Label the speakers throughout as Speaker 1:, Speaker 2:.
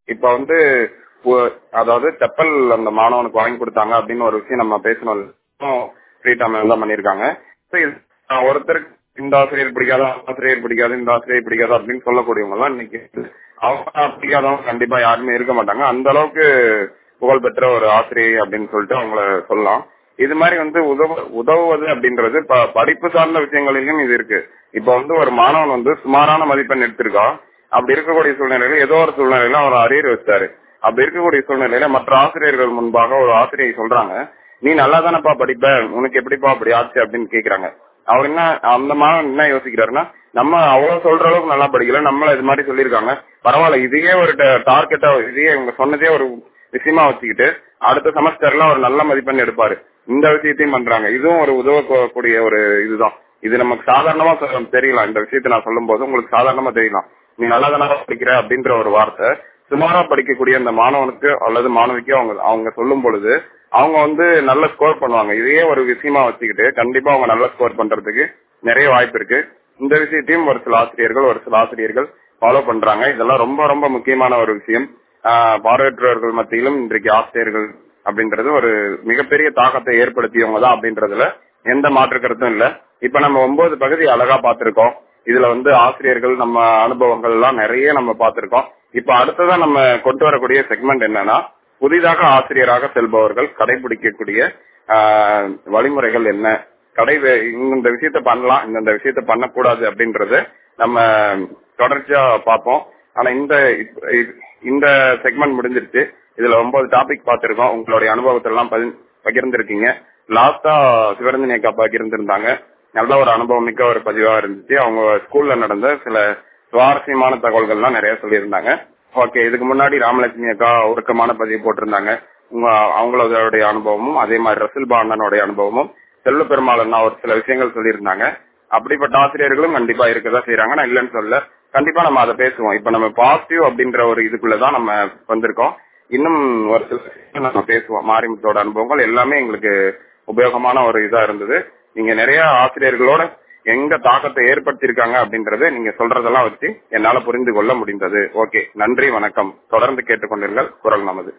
Speaker 1: இப்ப வந்து ஒ- அதாவது செப்பல் அந்த மாணவனுக்கு வாங்கி கொடுத்தாங்க அப்படின்னு ஒரு விஷயம் நம்ம பேசணும் ஃப்ரீ டைம் தான் பண்ணிருக்காங்க So, இது, ஆஹ், ஒருத்தருக்கு இந்த ஆசிரியர் பிடிக்காத அந்த ஆசிரியர் பிடிக்காது இந்த ஆசிரியர் பிடிக்காது அப்படின்னு சொல்லக்கூடியவங்க எல்லாம் இன்னைக்கு அவங்க பிடிக்காதவங்க கண்டிப்பா யாருமே இருக்க மாட்டாங்க அந்த அளவுக்கு புகழ்பெற்ற ஒரு ஆசிரியை அப்படின்னு சொல்லிட்டு அவங்கள சொல்லலாம் இது மாதிரி வந்து உதவ உதவுவது அப்படின்றது ப- படிப்பு சார்ந்த விஷயங்களிலும் இது இருக்கு இப்ப வந்து ஒரு மாணவன் வந்து சுமாரான மதிப்பெண் எடுத்திருக்கான் அப்படி இருக்கக்கூடிய சூழ்நிலையில ஏதோ ஒரு சூழ்நிலையில அவர் அரியர் வச்சாரு அப்படி இருக்கக்கூடிய சூழ்நிலையில மற்ற ஆசிரியர்கள் முன்பாக ஒரு ஆசிரியை சொல்றாங்க நீ நல்லா தானப்பா படிப்ப உனக்கு எப்படிப்பா அப்படி ஆச்சு அப்படின்னு கேக்குறாங்க அவர் என்ன அந்த மாணவன் என்ன யோசிக்கிறாருன்னா நம்ம அவ்வளவு சொல்ற அளவுக்கு நல்லா படிக்கல நம்மள இது மாதிரி சொல்லியிருக்காங்க பரவாயில்ல இதையே ஒரு டார்கெட்டா இதையே இவங்க சொன்னதே ஒரு விஷயமா வச்சுக்கிட்டு அடுத்த செமஸ்டர்ல ஒரு நல்ல மதிப்பெண் எடுப்பாரு இந்த விஷயத்தையும் பண்றாங்க இதுவும் ஒரு உதவக்கூடிய ஒரு இதுதான் இது நமக்கு சாதாரணமா சொல்ல- தெரியலாம் இந்த விஷயத்தை நான் சொல்லும் போது உங்களுக்கு சாதாரணமா தெரியலாம் நீ நல்லா தானே படிக்கிற அப்படின்ற ஒரு வார்த்தை சுமாரா படிக்கக்கூடிய அந்த மாணவனுக்கு அல்லது மாணவிக்கு அவங்க அவங்க சொல்லும் பொழுது அவங்க வந்து நல்ல ஸ்கோர் பண்ணுவாங்க இதையே ஒரு விஷயமா வச்சுக்கிட்டு கண்டிப்பா அவங்க நல்ல ஸ்கோர் பண்றதுக்கு நிறைய வாய்ப்பு இருக்கு இந்த விஷயத்தையும் ஒரு சில ஆசிரியர்கள் ஒரு சில ஆசிரியர்கள் ஃபாலோ பண்றாங்க இதெல்லாம் ரொம்ப ரொம்ப முக்கியமான ஒரு விஷயம் ஆஹ் பார்வையற்றவர்கள் மத்தியிலும் இன்றைக்கு ஆசிரியர்கள் அப்படின்றது ஒரு மிகப்பெரிய தாக்கத்தை ஏற்படுத்தியவங்க தான் அப்படின்றதுல எந்த மாற்று கருத்தும் இல்ல இப்ப நம்ம ஒன்பது பகுதி அழகா பார்த்திருக்கோம் இதுல வந்து ஆசிரியர்கள் நம்ம அனுபவங்கள் எல்லாம் நிறைய நம்ம பார்த்திருக்கோம் இப்ப அடுத்ததா நம்ம கொண்டு வரக்கூடிய செக்மெண்ட் என்னன்னா புதிதாக ஆசிரியராக செல்பவர்கள் கடைபிடிக்கக்கூடிய ஆஹ், வழிமுறைகள் என்ன கடை இந்த விஷயத்த பண்ணலாம் இந்த விஷயத்த பண்ணக்கூடாது அப்படின்றது நம்ம தொடர்ச்சியா பார்ப்போம் ஆனா இந்த இப்ப- இ- இந்த செக்மெண்ட் முடிஞ்சிருச்சு இதுல ஒன்பது டாபிக் பார்த்திருக்கோம் உங்களுடைய அனுபவத்தை எல்லாம் பகிர்ந்து- பகிர்ந்திருக்கீங்க லாஸ்டா சிவரஞ்சனி அக்கா பகிர்ந்திருந்தாங்க நல்ல ஒரு அனுபவம் மிக்க ஒரு பதிவா இருந்துச்சு அவங்க ஸ்கூல்ல நடந்த சில சுவாரஸ்யமான தகவல்கள்லாம் நிறைய சொல்லியிருந்தாங்க ஓகே இதுக்கு முன்னாடி ராமலட்சுமி அக்கா உருக்கமான பதிவு போட்டிருந்தாங்க உங்க அவங்களுடைய அனுபவமும் அதே மாதிரி ரசில் பாண்டனுடைய அனுபவமும் செல்வ பெருமாள் அண்ணா ஒரு சில விஷயங்கள் சொல்லியிருந்தாங்க அப்படிப்பட்ட ஆசிரியர்களும் கண்டிப்பா இருக்கதான் செய்யறாங்க நான் இல்லைன்னு சொல்ல கண்டிப்பா நம்ம அதை பேசுவோம் இப்ப நம்ம பாசிட்டிவ் அப்படின்ற ஒரு இதுக்குள்ளதான் நம்ம வந்திருக்கோம் இன்னும் ஒரு சில விஷயம் நம்ம பேசுவோம் மாரிமுத்தோட அனுபவங்கள் எல்லாமே எங்களுக்கு உபயோகமான ஒரு இதா இருந்தது நீங்க நிறைய ஆசிரியர்களோட எங்க தாக்கத்தை ஏற்படுத்தியிருக்காங்க அப்படின்றத நீங்க சொல்றதெல்லாம் வச்சு என்னால புரிந்து கொள்ள முடிந்தது ஓகே நன்றி வணக்கம் தொடர்ந்து கேட்டுக்கொண்டிருங்கள் குரல் நமது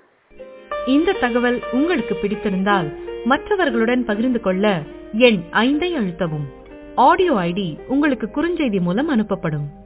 Speaker 2: இந்த தகவல் உங்களுக்கு பிடித்திருந்தால் மற்றவர்களுடன் பகிர்ந்து கொள்ள எண் ஐந்தை அழுத்தவும் ஆடியோ ஐடி உங்களுக்கு குறுஞ்செய்தி மூலம் அனுப்பப்படும்